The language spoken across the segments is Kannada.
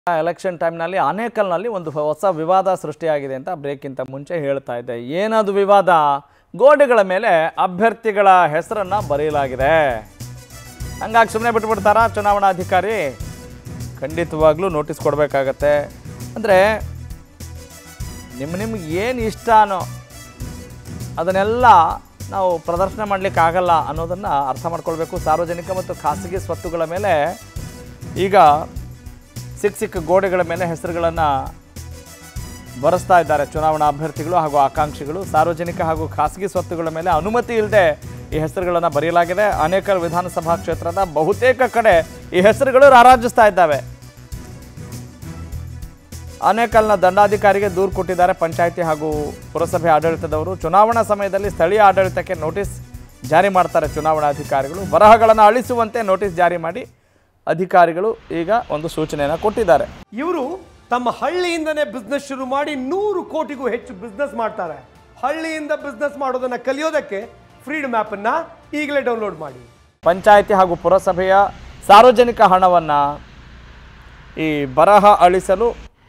ಎಲೆಕ್ಷನ್ ಟೈಮ್ನಲ್ಲಿ ಆನೇಕಲ್ನಲ್ಲಿ ಒಂದು ಹೊಸ ವಿವಾದ ಸೃಷ್ಟಿಯಾಗಿದೆ ಅಂತ ಬ್ರೇಕ್ಗಿಂತ ಮುಂಚೆ ಹೇಳ್ತಾ ಇದ್ದೆ ಏನದು ವಿವಾದ ಗೋಡೆಗಳ ಮೇಲೆ ಅಭ್ಯರ್ಥಿಗಳ ಹೆಸರನ್ನು ಬರೆಯಲಾಗಿದೆ ಹಂಗಾಗಿ ಸುಮ್ಮನೆ ಬಿಟ್ಬಿಡ್ತಾರಾ ಚುನಾವಣಾಧಿಕಾರಿ ಖಂಡಿತವಾಗ್ಲೂ ನೋಟಿಸ್ ಕೊಡಬೇಕಾಗತ್ತೆ ಅಂದರೆ ನಿಮ್ಮ ನಿಮ್ಗೆ ಏನು ಇಷ್ಟನೋ ಅದನ್ನೆಲ್ಲ ನಾವು ಪ್ರದರ್ಶನ ಮಾಡಲಿಕ್ಕೆ ಆಗಲ್ಲ ಅನ್ನೋದನ್ನು ಅರ್ಥ ಮಾಡ್ಕೊಳ್ಬೇಕು ಸಾರ್ವಜನಿಕ ಮತ್ತು ಖಾಸಗಿ ಸ್ವತ್ತುಗಳ ಮೇಲೆ ಈಗ ಸಿಕ್ಕ ಸಿಕ್ಕ ಗೋಡೆಗಳ ಮೇಲೆ ಹೆಸರುಗಳನ್ನು ಬರೆಸ್ತಾ ಇದ್ದಾರೆ ಚುನಾವಣಾ ಅಭ್ಯರ್ಥಿಗಳು ಹಾಗೂ ಆಕಾಂಕ್ಷಿಗಳು ಸಾರ್ವಜನಿಕ ಹಾಗೂ ಖಾಸಗಿ ಸ್ವತ್ತುಗಳ ಮೇಲೆ ಅನುಮತಿ ಇಲ್ಲದೆ ಈ ಹೆಸರುಗಳನ್ನು ಬರೆಯಲಾಗಿದೆ ಅನೇಕ ವಿಧಾನಸಭಾ ಕ್ಷೇತ್ರದ ಬಹುತೇಕ ಕಡೆ ಈ ಹೆಸರುಗಳು ರಾರಾಜಿಸ್ತಾ ಇದ್ದಾವೆ ಆನೇಕಲ್ನ ದಂಡಾಧಿಕಾರಿಗೆ ದೂರು ಕೊಟ್ಟಿದ್ದಾರೆ ಪಂಚಾಯಿತಿ ಹಾಗೂ ಪುರಸಭೆ ಆಡಳಿತದವರು ಚುನಾವಣಾ ಸಮಯದಲ್ಲಿ ಸ್ಥಳೀಯ ಆಡಳಿತಕ್ಕೆ ನೋಟಿಸ್ ಜಾರಿ ಮಾಡ್ತಾರೆ ಚುನಾವಣಾಧಿಕಾರಿಗಳು ಬರಹಗಳನ್ನು ಅಳಿಸುವಂತೆ ನೋಟಿಸ್ ಜಾರಿ ಮಾಡಿ ಅಧಿಕಾರಿಗಳು ಈಗ ಒಂದು ಸೂಚನೆಯನ್ನು ಕೊಟ್ಟಿದ್ದಾರೆ ಇವರು ತಮ್ಮ ಹಳ್ಳಿಯಿಂದನೇ ಬಿಸ್ನೆಸ್ ಶುರು ಮಾಡಿ ನೂರು ಕೋಟಿಗೂ ಹೆಚ್ಚು ಬಿಸ್ನೆಸ್ ಮಾಡ್ತಾರೆ ಹಳ್ಳಿಯಿಂದ ಬಿಸ್ನೆಸ್ ಮಾಡೋದನ್ನ ಕಲಿಯೋದಕ್ಕೆ ಫ್ರೀಡಮ್ ಅನ್ನ ಈಗಲೇ ಡೌನ್ಲೋಡ್ ಮಾಡಿ ಪಂಚಾಯಿತಿ ಹಾಗೂ ಪುರಸಭೆಯ ಸಾರ್ವಜನಿಕ ಹಣವನ್ನು ಈ ಬರಹ ಅಳಿಸಲು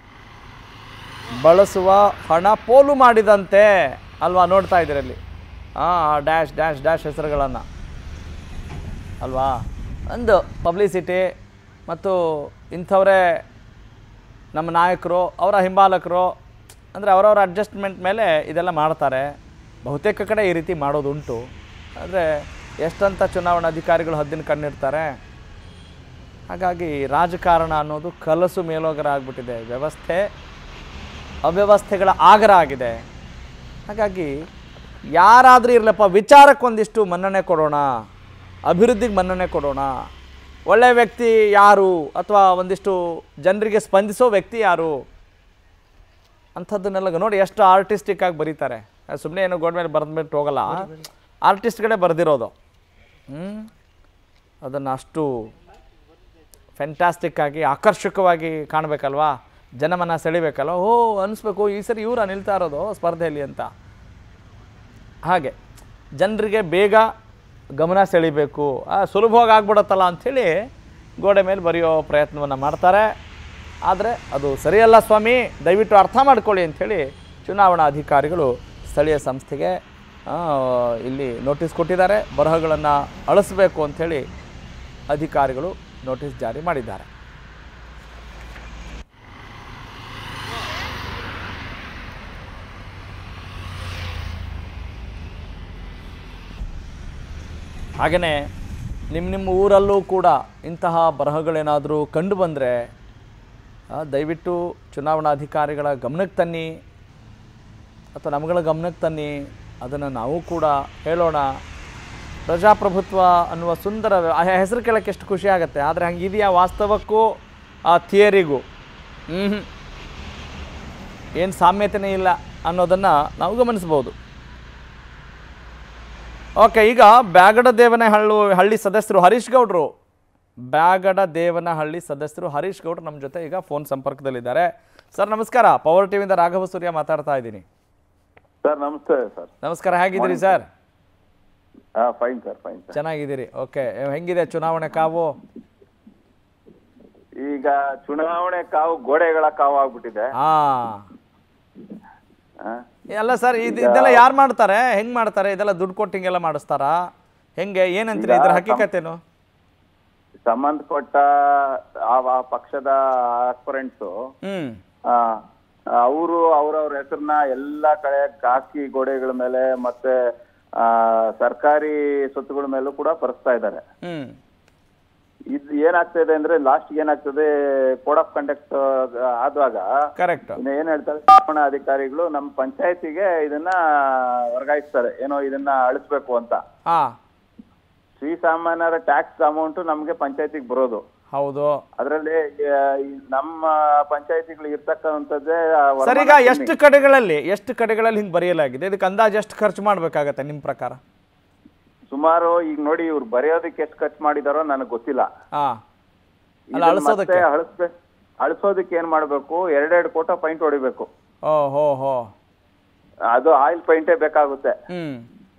ಬಳಸುವ ಹಣ ಪೋಲು ಮಾಡಿದಂತೆ ಅಲ್ವಾ ನೋಡ್ತಾ ಇದ್ದೀರಲ್ಲಿ ಹಾಂ ಡ್ಯಾಶ್ ಡ್ಯಾಶ್ ಡ್ಯಾಶ್ ಹೆಸರುಗಳನ್ನು ಅಲ್ವಾ ಒಂದು ಪಬ್ಲಿಸಿಟಿ ಮತ್ತು ಇಂಥವರೇ ನಮ್ಮ ನಾಯಕರು ಅವರ ಹಿಂಬಾಲಕರು ಅಂದರೆ ಅವರವರ ಅಡ್ಜಸ್ಟ್ಮೆಂಟ್ ಮೇಲೆ ಇದೆಲ್ಲ ಮಾಡ್ತಾರೆ ಬಹುತೇಕ ಕಡೆ ಈ ರೀತಿ ಮಾಡೋದುಂಟು ಆದರೆ ಎಷ್ಟಂತ ಚುನಾವಣಾಧಿಕಾರಿಗಳು ಹದ್ದಿನ ಕಣ್ಣಿಡ್ತಾರೆ ಹಾಗಾಗಿ ರಾಜಕಾರಣ ಅನ್ನೋದು ಕಲಸು ಮೇಲೋಗರ ಆಗಿಬಿಟ್ಟಿದೆ ವ್ಯವಸ್ಥೆ ಅವ್ಯವಸ್ಥೆಗಳ ಆಗರ ಆಗಿದೆ ಹಾಗಾಗಿ ಯಾರಾದರೂ ಇರಲಪ್ಪ ವಿಚಾರಕ್ಕೊಂದಿಷ್ಟು ಮನ್ನಣೆ ಕೊಡೋಣ ಅಭಿವೃದ್ಧಿಗೆ ಮನ್ನಣೆ ಕೊಡೋಣ ಒಳ್ಳೆಯ ವ್ಯಕ್ತಿ ಯಾರು ಅಥವಾ ಒಂದಿಷ್ಟು ಜನರಿಗೆ ಸ್ಪಂದಿಸೋ ವ್ಯಕ್ತಿ ಯಾರು ಅಂಥದ್ದನ್ನೆಲ್ಲ ನೋಡಿ ಎಷ್ಟು ಆರ್ಟಿಸ್ಟಿಕ್ ಆಗಿ ಬರೀತಾರೆ ಸುಮ್ಮನೆ ಏನೋ ಗೋಡ್ ಮೇಲೆ ಬರೆದ್ಬಿಟ್ಟು ಹೋಗಲ್ಲ ಆರ್ಟಿಸ್ಟ್ಗಳೇ ಬರೆದಿರೋದು ಹ್ಞೂ ಅದನ್ನು ಅಷ್ಟು ಫೆಂಟಾಸ್ಟಿಕ್ ಆಗಿ ಆಕರ್ಷಕವಾಗಿ ಕಾಣಬೇಕಲ್ವಾ ಜನಮನ ಸೆಳಿಬೇಕಲ್ವ ಓ ಅನಿಸ್ಬೇಕು ಈ ಸರಿ ಇವರ ನಿಲ್ತಾ ಇರೋದು ಸ್ಪರ್ಧೆಯಲ್ಲಿ ಅಂತ ಹಾಗೆ ಜನರಿಗೆ ಬೇಗ ಗಮನ ಸೆಳಿಬೇಕು ಆ, ಸುಲಭವಾಗಿ ಆಗ್ಬಿಡತ್ತಲ್ಲ ಅಂಥೇಳಿ ಗೋಡೆ ಮೇಲೆ ಬರೆಯೋ ಪ್ರಯತ್ನವನ್ನು ಮಾಡ್ತಾರೆ ಆದರೆ ಅದು ಸರಿಯಲ್ಲ ಸ್ವಾಮಿ ದಯವಿಟ್ಟು ಅರ್ಥ ಮಾಡ್ಕೊಳ್ಳಿ ಅಂಥೇಳಿ ಚುನಾವಣಾ ಅಧಿಕಾರಿಗಳು ಸ್ಥಳೀಯ ಸಂಸ್ಥೆಗೆ ಆ, ಇಲ್ಲಿ ನೋಟಿಸ್ ಕೊಟ್ಟಿದ್ದಾರೆ ಬರಹಗಳನ್ನು ಅಳಿಸ್ಬೇಕು ಅಂಥೇಳಿ ಅಧಿಕಾರಿಗಳು ನೋಟಿಸ್ ಜಾರಿ ಮಾಡಿದ್ದಾರೆ ಹಾಗೆಯೇ ನಿಮ್ಮ ನಿಮ್ಮ ಊರಲ್ಲೂ ಕೂಡ ಇಂತಹ ಬರಹಗಳೇನಾದರೂ ಕಂಡು ಬಂದರೆ ದಯವಿಟ್ಟು ಚುನಾವಣಾಧಿಕಾರಿಗಳ ಗಮನಕ್ಕೆ ತನ್ನಿ ಅಥವಾ ನಮ್ಮಗಳ ಗಮನಕ್ಕೆ ತನ್ನಿ ಅದನ್ನು ನಾವು ಕೂಡ ಹೇಳೋಣ ಪ್ರಜಾಪ್ರಭುತ್ವ ಅನ್ನುವ ಸುಂದರ ವ್ಯ- ಆ ಹೆಸರು ಕೇಳೋಕ್ಕೆ ಎಷ್ಟು ಖುಷಿ ಆಗುತ್ತೆ ಆದರೆ ಹಂಗಿದೆಯಾ ವಾಸ್ತವಕ್ಕೂ ಆ ಥಿಯರಿಗೂ ಹ್ಞೂ ಏನು ಸಾಮ್ಯತೆನೇ ಇಲ್ಲ ಅನ್ನೋದನ್ನು ನಾವು ಗಮನಿಸ್ಬೋದು ಓಕೆ ಈಗ ಬ್ಯಾಗಡ ದೇವನಹಳ್ಳಿ ಹಳ್ಳಿ ಸದಸ್ಯರು ಹರೀಶ್ ಗೌಡ್ರು ಬ್ಯಾಗಡ ದೇವನಹಳ್ಳಿ ಸದಸ್ಯರು ಹರೀಶ್ ಗೌಡ್ರು ನಮ್ಮ ಜೊತೆ ಈಗ ಫೋನ್ ಸಂಪರ್ಕದಲ್ಲಿದ್ದಾರೆ ಸರ್ ನಮಸ್ಕಾರ ಪವರ್ ಟಿವಿಯಿಂದ ರಾಘವ ಸೂರ್ಯ ಮಾತಾಡ್ತಾ ಇದ್ದೀನಿ ಸರ್ ನಮಸ್ತೆ ಸರ್ ನಮಸ್ಕಾರ ಹೇಗಿದ್ದೀರಿ ಸರ್ ಹಾ ಫೈನ್ ಸರ್ ಫೈನ್ ಸರ್ ಚೆನ್ನಾಗಿದ್ದೀರಿ ಓಕೆ ಹೆಂಗಿದೆ ಚುನಾವಣೆ ಕಾವು ಈಗ ಚುನಾವಣೆ ಕಾವು ಗೋಡೆಗಳ ಕಾವು ಆಗ್ಬಿಟ್ಟಿದೆ ಹಾಂ ಆ, ಅಲ್ಲ ಸರ್ ಇದು ಇದೆಲ್ಲ ಯಾರು ಮಾಡ್ತಾರೆ ಹೆಂಗೆ ಮಾಡ್ತಾರೆ ಇದೆಲ್ಲ ದುಡ್ಡು ಕೊಟ್ಟು ಹಿಂಗೆಲ್ಲ ಮಾಡಿಸ್ತಾರಾ ಹೆಂಗೆ ಏನಂತೀರಿ ಇದ್ರ ಹಕ್ಕಿಕತೇನು ಸಂಬಂಧಪಟ್ಟ ಆ ಆ ಪಕ್ಷದ ಆಸ್ಪರೆಂಟ್ಸು ಹ್ಞೂ ಅವರು ಅವ್ರವ್ರ ಹೆಸರನ್ನ ಎಲ್ಲಾ ಕಡೆ ಖಾಸಗಿ ಗೋಡೆಗಳ ಮೇಲೆ ಮತ್ತೆ ಆ ಸರ್ಕಾರಿ ಸ್ವತ್ತುಗಳ ಮೇಲೂ ಕೂಡ ಬರೆಸ್ತಾ ಇದ್ದಾರೆ ಹ್ಞೂ ಇದು ಏನಾಗ್ತಾ ಇದೆ ಅಂದ್ರೆ ಲಾಸ್ಟ್ ಏನಾಗ್ತದೆ ಕೋಡ್ ಆಫ್ ಕಂಡಕ್ಟ್ ಆದಾಗ ಕರೆಕ್ಟ್ ಇನ್ನು ಏನ್ ಹೇಳ್ತಾರೆ ಚುನಾವಣಾ ಅಧಿಕಾರಿಗಳು ನಮ್ಮ ಪಂಚಾಯತಿಗೆ ಇದನ್ನ ವರ್ಗಾಯಿಸ್ತಾರೆ ಏನೋ ಇದನ್ನ ಅಳಿಸ್ಬೇಕು ಅಂತ ಹಾಂ ಶ್ರೀಸಾಮಾನ್ಯರ ಟ್ಯಾಕ್ಸ್ ಅಮೌಂಟ್ ನಮ್ಗೆ ಪಂಚಾಯತಿಗೆ ಬರೋದು ಹೌದು ಅದರಲ್ಲಿ ನಮ್ಮ ಪಂಚಾಯತಿಗಳು ಇರ್ತಕ್ಕಂಥದ್ದೇ ಆ ವರಮಾನ ಸರ್ ಈಗ ಕಮ್ಮಿ. ಎಷ್ಟು ಕಡೆಗಳಲ್ಲಿ ಎಷ್ಟು ಕಡೆಗಳಲ್ಲಿ ಹಿಂಗೆ ಬರೆಯಲಾಗಿದೆ ಇದಕ್ಕೆ ಅಂದಾಜು ಎಷ್ಟು ಖರ್ಚು ಮಾಡಬೇಕಾಗತ್ತೆ ನಿಮ್ಮ ಪ್ರಕಾರ ಸುಮಾರು ಈಗ ನೋಡಿ ಇವ್ರು ಬರೆಯೋದಕ್ಕೆ ಎಷ್ಟು ಖರ್ಚು ಮಾಡಿದಾರೋ ನನಗೆ ಗೊತ್ತಿಲ್ಲ ಹಾಂ ಅಲ್ಲ ಇದನ್ನ ಅಳಿಸೋದಕ್ಕೆ ಮತ್ತೆ ಅಳಿಸ್ಬೇಕು ಅಳಿಸೋದಕ್ಕೆ ಏನ್ ಮಾಡ್ಬೇಕು ಎರಡೆರಡು ಕೋಟ ಪೈಂಟ್ ಹೊಡಿಬೇಕು ಓ ಹೋ ಹೋ ಅದು ಆಯಿಲ್ ಪೈಂಟೇ ಬೇಕಾಗುತ್ತೆ ಹ್ಞೂ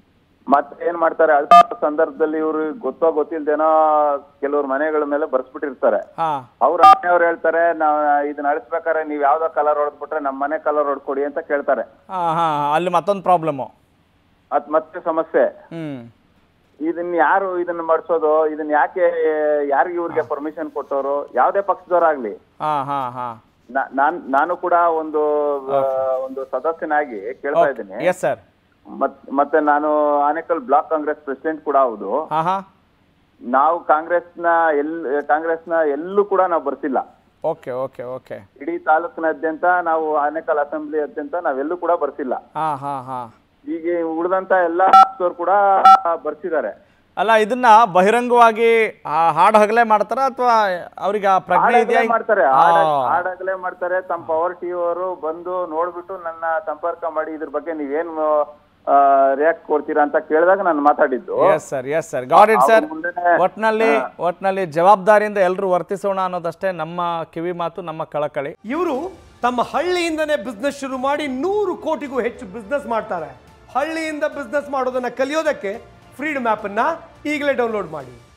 ಮತ್ತೆ ಏನ್ ಮಾಡ್ತಾರೆ ಅಳ್ತ ಸಂದರ್ಭದಲ್ಲಿ ಇವ್ರು ಗೊತ್ತೋ ಗೊತ್ತಿಲ್ದೇನೋ ಕೆಲವ್ರ ಮನೆಗಳ ಮೇಲೆ ಬರ್ಸ್ಬಿಟ್ಟಿರ್ತಾರೆ ಹಾ ಅವ್ರ ಅವ್ರು ಹೇಳ್ತಾರೆ ನಾವ್ ಇದನ್ನ ಅಳಿಸ್ಬೇಕಾದ್ರೆ ನೀವ್ ಯಾವ್ದೋ ಕಲರ್ ಹೊಡೆದ್ಬಿಟ್ರೆ ನಮ್ ಮನೆ ಕಲರ್ ಹೊಡ್ಕೊಡಿ ಅಂತ ಕೇಳ್ತಾರೆ ಹಾ ಹಾ ಅಲ್ಲಿ ಮತ್ತೊಂದು ಪ್ರಾಬ್ಲಮ್ಮು ಅದ್ ಮತ್ತೆ ಸಮಸ್ಯೆ ಹ್ಮ್ ಇದನ್ನ ಯಾರು ಇದನ್ನ ಮಾಡಿಸೋದು ಇದನ್ನ ಯಾಕೆ ಯಾರಿಗೆ ಇವ್ರಿಗೆ ಪರ್ಮಿಷನ್ ಕೊಟ್ಟವರು ಯಾವ್ದೇ ಪಕ್ಷದವರಾಗ್ಲಿ ಹಾ ಹಾ ಹಾ ನಾ- ನಾನ್ ನಾನು ಕೂಡ ಒಂದು ಆ, ಒಂದು ಸದಸ್ಯನಾಗಿ ಕೇಳ್ತಾ ಇದ್ದೀನಿ ಎಸ್ ಸರ್ ಮತ್ ಮತ್ತೆ ನಾನು ಆನೇಕಲ್ ಬ್ಲಾಕ್ ಕಾಂಗ್ರೆಸ್ ಪ್ರೆಸಿಡೆಂಟ್ ಕೂಡ ಹೌದು ಹಾ ಹಾ ನಾವು ಕಾಂಗ್ರೆಸ್ನ ಎಲ್ ಕಾಂಗ್ರೆಸ್ನ ಎಲ್ಲೂ ಕೂಡ ನಾವು ಬರ್ಸಿಲ್ಲ ಓಕೆ ಓಕೆ ಓಕೆ ಇಡೀ ತಾಲೂಕಿನಾದ್ಯಂತ ನಾವು ಆನೇಕಲ್ ಅಸೆಂಬ್ಲಿ ಆದ್ಯಂತ ನಾವೆಲ್ಲೂ ಕೂಡ ಬರ್ಸಿಲ್ಲ ಹಾ ಹಾ ಹಾ ಈಗ ಉಳಿದಂತ ಎಲ್ಲಾ ಪಕ್ಷದವ್ರು ಕೂಡ ಬರ್ಸಿದ್ದಾರೆ ಅಲ್ಲ ಇದನ್ನ ಬಹಿರಂಗವಾಗಿ ಆ, ಹಾಡು ಹಗಲೇ ಮಾಡ್ತಾರ ಅಥವಾ ಅವ್ರಿಗೆ ಆ ಪ್ರಜ್ಞೆ ಇದೆಯಾ ಆಡಾಗಲೇ ಮಾಡ್ತಾರೆ ಆ, ಆಡಾಗಲೇ ಮಾಡ್ತಾರೆ ತಮ್ಮ ಪವರ್ ಟಿವಿ ಅವರು ಬಂದು ನೋಡ್ಬಿಟ್ಟು ನನ್ನ ಸಂಪರ್ಕ ಮಾಡಿ ಇದ್ರ ಬಗ್ಗೆ ನೀವೇನು ರಿಯಾಕ್ಟ್ ಕೊಡ್ತೀರಾ ಅಂತ ಕೇಳಿದಾಗ ನಾನು ಮಾತಾಡಿದ್ದು yes sir yes sir got it sir ಅವ್ರ ಮುಂದೆನೆ- ಒಟ್ನಲ್ಲಿ ಒಟ್ನಲ್ಲಿ ಜವಾಬ್ದಾರಿಯಿಂದ ಎಲ್ಲರೂ ವರ್ತಿಸೋಣ ಅನ್ನೋದಷ್ಟೇ ನಮ್ಮ ಕಿವಿ ಮಾತು ನಮ್ಮ ಕಳಕಳಿ ಇವರು ತಮ್ಮ ಹಳ್ಳಿಯಿಂದನೇ ಬಿಸ್ನೆಸ್ ಶುರು ಮಾಡಿ ನೂರು ಕೋಟಿಗೂ ಹೆಚ್ಚು ಬಿಸ್ನೆಸ್ ಮಾಡ್ತಾರೆ ಹಳ್ಳಿಯಿಂದ ಬಿಸ್ನೆಸ್ ಮಾಡೋದನ್ನ ಕಲಿಯೋದಕ್ಕೆ ಫ್ರೀಡಮ್ ಆ್ಯಪನ್ನು ಈಗಲೇ ಡೌನ್ಲೋಡ್ ಮಾಡಿ